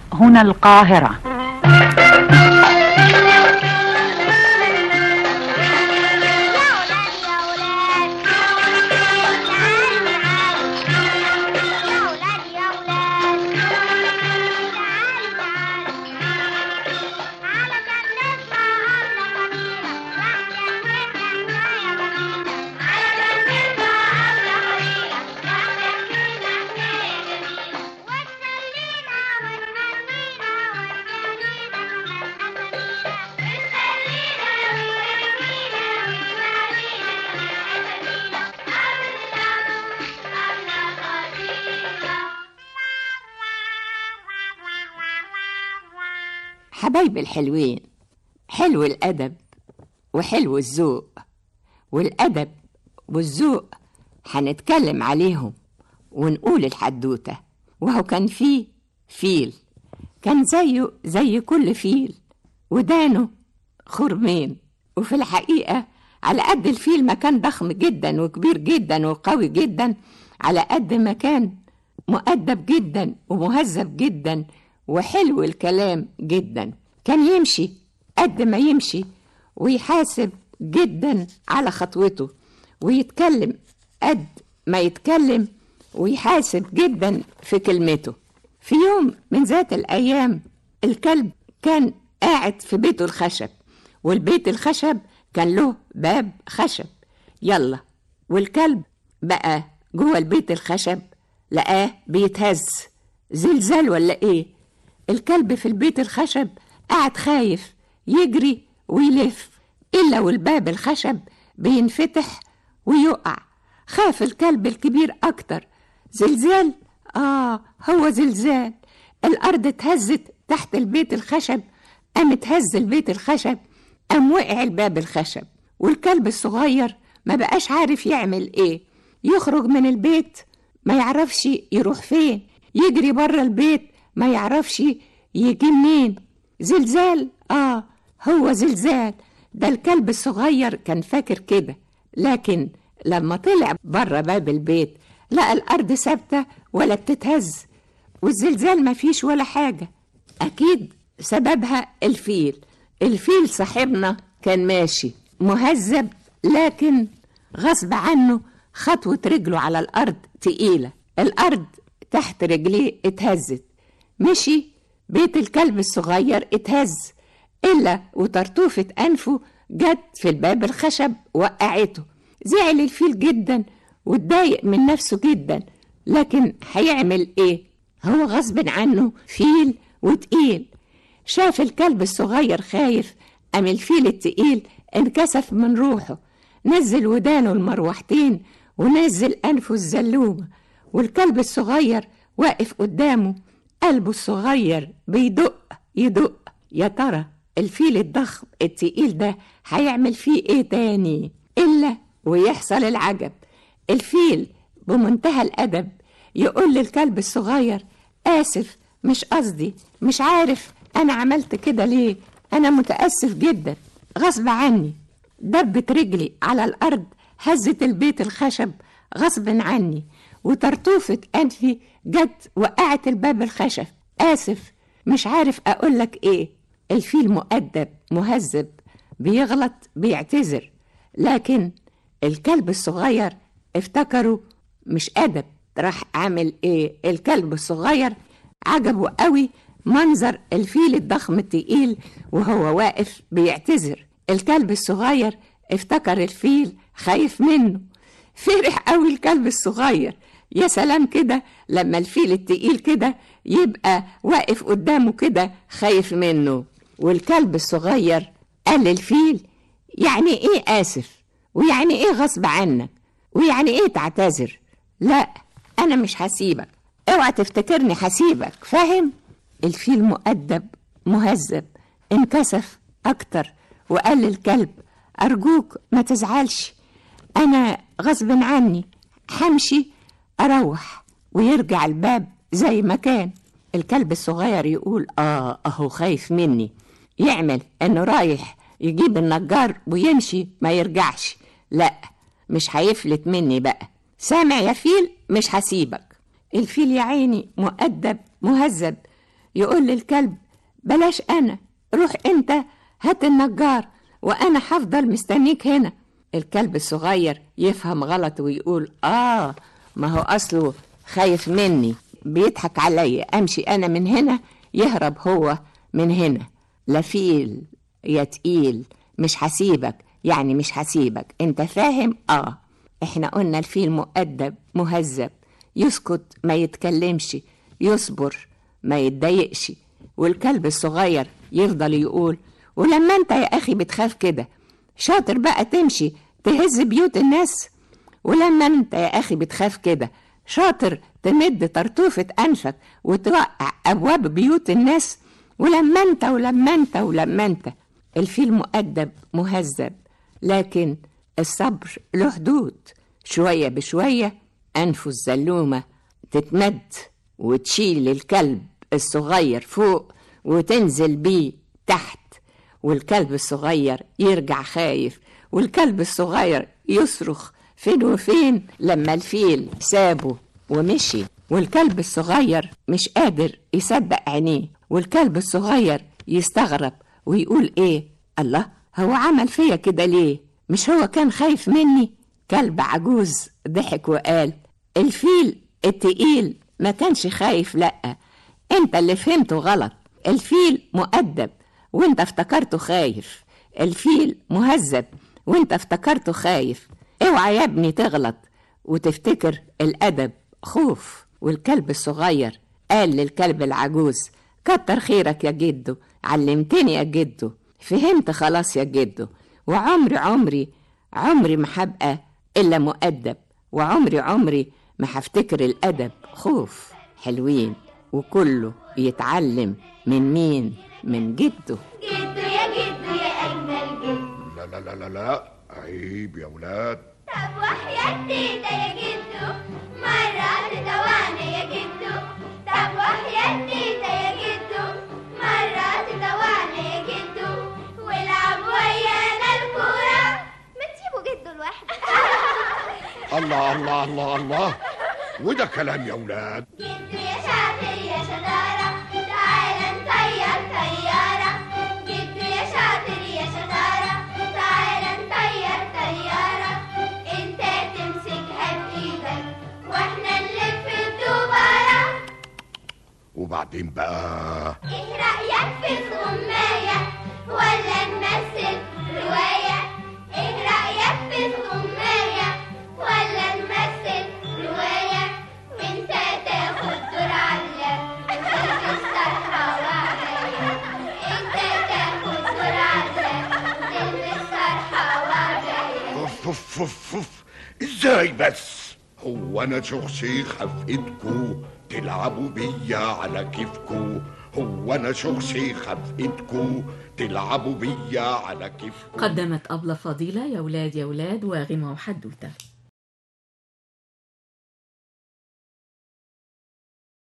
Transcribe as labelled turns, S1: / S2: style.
S1: هنا القاهرة
S2: حبايب الحلوين حلو الأدب وحلو الذوق والأدب والذوق هنتكلم عليهم ونقول الحدوتة وهو كان فيه فيل كان زيه زي كل فيل ودانه خرمين وفي الحقيقة على قد الفيل ما كان ضخم جدا وكبير جدا وقوي جدا على قد ما كان مؤدب جدا ومهذب جدا وحلو الكلام جدا كان يمشي قد ما يمشي ويحاسب جدا على خطوته ويتكلم قد ما يتكلم ويحاسب جدا في كلمته في يوم من ذات الأيام الكلب كان قاعد في بيته الخشب والبيت الخشب كان له باب خشب يلا والكلب بقى جوه البيت الخشب لقاه بيتهز زلزال ولا ايه الكلب في البيت الخشب قاعد خايف يجري ويلف إلا والباب الخشب بينفتح ويقع خاف الكلب الكبير أكتر زلزال آه هو زلزال الأرض اتهزت تحت البيت الخشب قام اتهز البيت الخشب قام وقع الباب الخشب والكلب الصغير ما بقاش عارف يعمل ايه يخرج من البيت ما يعرفش يروح فين يجري بره البيت ما يعرفش يجي منين زلزال اه هو زلزال ده الكلب الصغير كان فاكر كده لكن لما طلع بره باب البيت لقى الارض ثابته ولا بتتهز والزلزال ما فيش ولا حاجه اكيد سببها الفيل الفيل صاحبنا كان ماشي مهذب لكن غصب عنه خطوه رجله على الارض تقيله الارض تحت رجليه اتهزت مشي بيت الكلب الصغير اتهز إلا وطرطوفة أنفه جت في الباب الخشب وقعته زعل الفيل جدا واتضايق من نفسه جدا لكن هيعمل ايه هو غصب عنه فيل وتقيل شاف الكلب الصغير خايف قام الفيل التقيل انكسف من روحه نزل ودانه المروحتين ونزل أنفه الزلومة والكلب الصغير واقف قدامه قلبه الصغير بيدق يدق يا ترى الفيل الضخم التقيل ده هيعمل فيه ايه تاني الا ويحصل العجب الفيل بمنتهى الادب يقول للكلب الصغير اسف مش قصدي مش عارف انا عملت كده ليه انا متاسف جدا غصب عني دبت رجلي على الارض هزت البيت الخشب غصب عني وطرطوفة أنفي جت وقعت الباب الخشب آسف مش عارف أقولك إيه الفيل مؤدب مهذب بيغلط بيعتذر لكن الكلب الصغير افتكروا مش أدب راح عامل إيه الكلب الصغير عجبه قوي منظر الفيل الضخم التقيل وهو واقف بيعتذر الكلب الصغير افتكر الفيل خايف منه فرح قوي الكلب الصغير يا سلام كده لما الفيل التقيل كده يبقى واقف قدامه كده خايف منه والكلب الصغير قال للفيل يعني ايه اسف ويعني ايه غصب عنك ويعني ايه تعتذر لا انا مش هسيبك اوعى تفتكرني هسيبك فاهم الفيل مؤدب مهذب انكسف اكتر وقال للكلب ارجوك ما تزعلش انا غصب عني همشي اروح ويرجع الباب زي ما كان الكلب الصغير يقول اه اهو خايف مني يعمل انه رايح يجيب النجار ويمشي ما يرجعش لا مش هيفلت مني بقى سامع يا فيل مش هسيبك الفيل يا عيني مؤدب مهذب يقول للكلب بلاش أنا روح أنت هات النجار وأنا هفضل مستنيك هنا الكلب الصغير يفهم غلط ويقول آه ما هو أصله خايف مني بيضحك عليا أمشي أنا من هنا يهرب هو من هنا لا فيل يا تقيل مش هسيبك يعني مش هسيبك انت فاهم اه احنا قلنا الفيل مؤدب مهذب يسكت ما يتكلمش يصبر ما يتضايقش والكلب الصغير يفضل يقول ولما انت يا اخي بتخاف كده شاطر بقى تمشي تهز بيوت الناس ولما انت يا اخي بتخاف كده شاطر تمد طرطوفة انفك وتوقع ابواب بيوت الناس ولما انت ولما انت ولما انت الفيل مؤدب مهذب لكن الصبر له حدود شوية بشوية أنفه الزلومة تتمد وتشيل الكلب الصغير فوق وتنزل بيه تحت والكلب الصغير يرجع خايف والكلب الصغير يصرخ فين وفين لما الفيل سابه ومشي والكلب الصغير مش قادر يصدق عينيه والكلب الصغير يستغرب ويقول ايه الله هو عمل فيا كده ليه مش هو كان خايف مني كلب عجوز ضحك وقال الفيل التقيل ما كانش خايف لأ انت اللي فهمته غلط الفيل مؤدب وانت افتكرته خايف الفيل مهذب وانت افتكرته خايف اوعى يا ابني تغلط وتفتكر الأدب خوف والكلب الصغير قال للكلب العجوز كتر خيرك يا جدو علمتني يا جدو فهمت خلاص يا جدو وعمري عمري عمري ما هبقى إلا مؤدب وعمري عمري ما هفتكر الأدب خوف حلوين وكله يتعلم من مين من جده
S1: جدو يا جدو يا أجمل جدو
S3: لا لا لا لا لا عيب يا ولاد
S1: طب وحياة تيتا يا جدو مرة تدواني يا جدو طب وحياة تيتا يا جدو مرة تدواني يا جدو والعب ويانا الكورة ما تسيبوا جدو لوحده
S3: الله الله الله الله وده كلام يا ولاد
S1: جدو يا شاطر يا شطارة تعالى نطير طيارة جدو يا شاطر يا شطارة تعالى نطير طيارة انت تمسكها بإيدك واحنا نلف الدوبارة
S3: وبعدين بقى
S1: ايه رأيك في الغماية ولا نمثل رواية ايه رأيك في الغماية ولا نمثل رواية وانت تاخد دور علم تلبس طرحة وعباية انت تاخد دور علم تلبس طرحة وعباية
S3: اوف اوف اوف اوف ازاي بس هو انا شخصيخة في ايدكو تلعبوا بيا على كيفكو هو انا شخصيخة في ايدكو تلعبوا بيا على كيفكو
S4: قدمت أبلة فضيلة يا ولاد يا ولاد واغمة وحدوتة